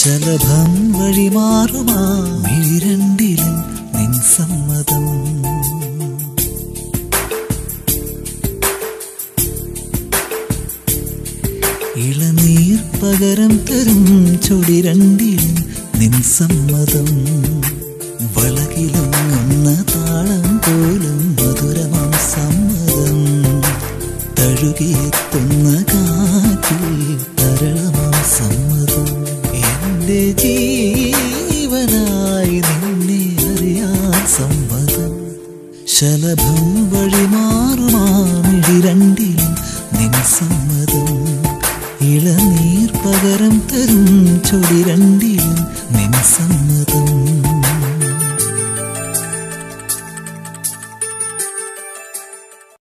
ശലഭം വഴിമാറുമാ മിഴിരണ്ടിലും നിൻ സമ്മതം ഇളനീർ പകരം തരും ചൊടി രണ്ടിലും നിൻ സമ്മതം വളകിലൊങ്ങുന്ന താളം പോലും മധുരമാം സമ്മതം തഴുകിയെത്തുന്ന കാറ്റിൽ തരളമാം സമ്മതം എന്റെ ജീവനായി നിന്നെ അറിയാൻ സമ്മതം ശലഭം വഴി മാറുമാ